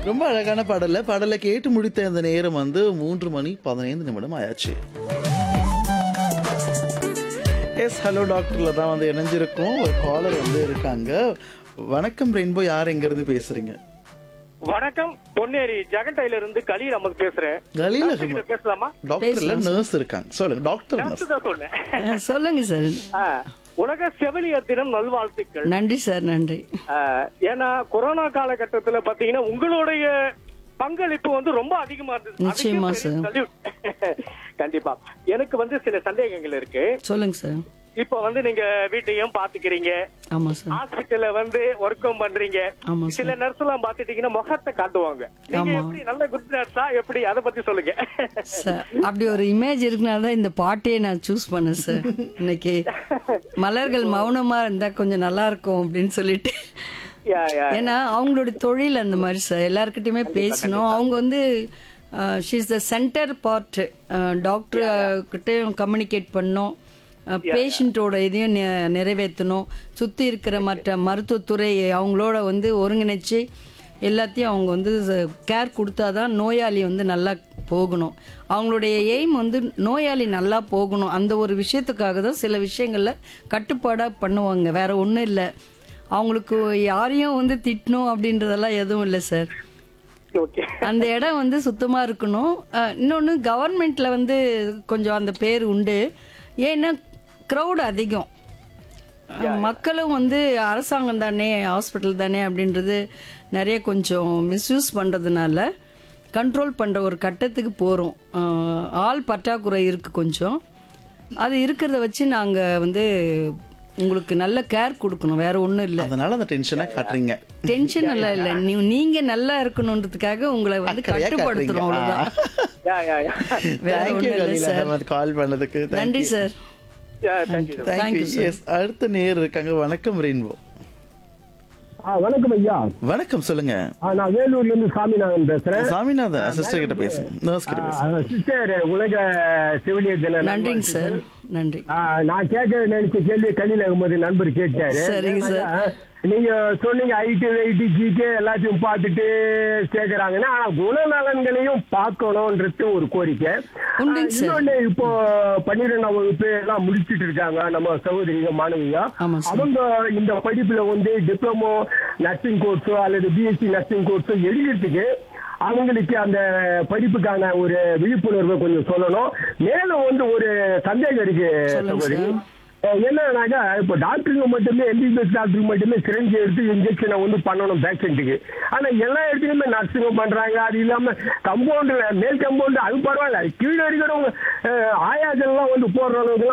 ரொம்ப அழகான பாடல்ல பாடலை கேட்டு முடித்த இந்த நேரம் வந்து மூன்று மணி பதினைந்து நிமிடம் ஆயாச்சு எஸ் ஹலோ டாக்டர்ல தான் வந்து இணைஞ்சிருக்கோம் ஒரு காலர் வந்து இருக்காங்க வணக்கம் ரெயின்போ யார் எங்க இருந்து பேசுறீங்க வணக்கம் பொன்னேரி ஜெகண்டையில இருந்து கலீல் அம்மது பேசுறேன் கலீல டாக்டர் கிட்ட பேசலாமா டாக்டர்ல நர்ஸ் இருக்காங்க சொல்லுங்க டாக்டர் நர்ஸ் டாக்டர் தான் சொன்னேன் ஆ, சொல்லுங்க சார் ஆ, உலக செவிலியர் தினம் நல்வாழ்த்துக்கள் நன்றி சார் நன்றி ஆ, ஏன்னா கொரோனா காலகட்டத்துல பாத்தீங்கன்னா உங்களுடைய பங்களிப்பு வந்து ரொம்ப அதிகமா இருந்தது நிச்சயமா அதுக்கே பெரிய சார். salute. கண்டிப்பா எனக்கு வந்து சில சந்தேகங்கள் இருக்கு சொல்லுங்க சார் இப்ப வந்து நீங்க வீட்டையும் பாத்துக்கிறீங்க ஆமா சார் ஹாஸ்பிட்டல்ல வந்து ஒர்க்கும் பண்றீங்க ஆமா சில சார் நர்ஸ் எல்லாம் பாத்துட்டீங்கன்னா முகத்தை காட்டுவாங்க நீங்க ஆமா. எப்படி நல்ல குட் நர்ஸா எப்படி அத பத்தி சொல்லுங்க சார் அப்படி ஒரு இமேஜ் இருக்கனால தான் இந்த பாட்டையே நான் சூஸ் பண்ணேன் சார் இன்னைக்கு மலர்கள் மௌனமா இருந்தா கொஞ்சம் நல்லா இருக்கும் அப்படின்னு சொல்லிட்டு யா, யா. ஏன்னா அவங்களோட தொழில் அந்த மாதிரி சார் எல்லாருக்கிட்டையுமே பேசணும் அவங்க வந்து she's the center part doctor கிட்டையும் கம்யூனிகேட் பண்ணணும் பேஷண்ட்டோட இதையும் நெ- நிறைவேற்றணும் சுற்றி இருக்கிற மற்ற மருத்துவத்துறை அவங்களோட வந்து ஒருங்கிணைச்சு எல்லாத்தையும் அவங்க வந்து கேர் கொடுத்தாதான் நோயாளி வந்து நல்லா போகணும் அவங்களுடைய எய்ம் வந்து நோயாளி நல்லா போகணும் அந்த ஒரு விஷயத்துக்காக தான் சில விஷயங்கள்ல கட்டுப்பாடாக பண்ணுவாங்க வேற ஒன்றும் இல்லை அவங்களுக்கு யாரையும் வந்து திட்டணும் அப்படின்றதெல்லாம் எதுவும் இல்லை சார் ஓகே அந்த இடம் வந்து சுத்தமா இருக்கணும் அஹ், இன்னொன்னு கவர்மெண்ட்ல வந்து கொஞ்சம் அந்த பேர் உண்டு ஏன்னா க்ரௌட் அதிகம் அஹ், மக்களும் வந்து அரசாங்கம் தானே ஹாஸ்பிட்டல் தானே அப்படின்றது நிறைய கொஞ்சம் மிஸ்யூஸ் பண்றதுனால கண்ட்ரோல் பண்ற ஒரு கட்டத்துக்கு போறோம் அஹ், ஆள் பற்றாக்குறை இருக்கு கொஞ்சம் அது இருக்கிறத வச்சு நாங்க வந்து உங்களுக்கு நல்ல கேர் கொடுக்கணும் வேற ஒண்ணும் இல்லை அதனால அந்த டென்ஷனா காட்டுறீங்க டென்ஷன் எல்லாம் இல்ல நீ- நீங்க நல்லா இருக்கணுன்றதுக்காக உங்களை வந்து அக்கறையா கட்டுப்படுத்துறோம் அவ்வளவுதான் யா யா யா வேற தேங்க்யூ ஒண்ணும் இல்ல சார் கலீல கால் பண்ணதுக்கு நன்றி sir yeah thank you thank you yes அடுத்த நேர் இருக்காங்க வணக்கம் ரெயின்போ ஆ, வணக்கம் ஐயா வணக்கம் சொல்லுங்க ஆ, நான் வேலூர்ல இருந்து சாமிநாதன் பேசுறேன் சாமிநாதன் சிஸ்டர் கிட்ட பேசுங்க நர்ஸ் கிட்ட பேசுங்க சிஸ்டர் உலக செவிலியர் தின நன்றிங்க சார் நன்றி ஆ, நான் கேட்க நினைச்ச கேள்வி கல்லில் அகமது நண்பர் கேட்டாரு சரிங்க சார். ஆ, நீங்க சொன்னீங்க ஐடி வெயிட்டி ஜிகே எல்லாத்தையும் பார்த்துட்டு சேர்க்கறாங்கன்னா ஆனா குணநலன்களையும் பார்க்கணும்ன்றது ஒரு கோரிக்கை உண்டுங்க ஆ, சார். இன்னொன்னு இப்போ பன்னிரெண்டாம் வகுப்பு எல்லாம் முடிச்சிட்டு இருக்காங்க நம்ம சகோதரிங்க மாணவிங்க ஆமா சார். அவங்க இந்த படிப்புல வந்து டிப்ளமோ நர்சிங் கோர்ஸோ அல்லது பிஎஸ்சி நர்சிங் கோர்ஸோ எழுதுறதுக்கு அவங்களுக்கு அந்த படிப்புக்கான ஒரு விழிப்புணர்வை கொஞ்சம் சொல்லணும் மேலும் வந்து ஒரு சந்தேகம் இருக்கு சொல்லுங்க சகோதரி சார். அஹ் என்னன்னாக்கா இப்போ டாக்டருங்க மட்டுமே எம்பிபிஎஸ் டாக்டருக்கு மட்டுமே சிரஞ்சி எடுத்து இன்ஜெக்ஷனை வந்து பண்ணணும் பேஷண்ட்டுக்கு ஆனா எல்லா இடத்துலயுமே நர்ஸுங்க பண்றாங்க அது இல்லாம கம்பவுண்டு மேல் கம்பவுண்டு அது பரவாயில்ல கீழே இருக்கிறவங்க அஹ், ஆயாக்கள்லாம் வந்து போடுற அளவுக்கு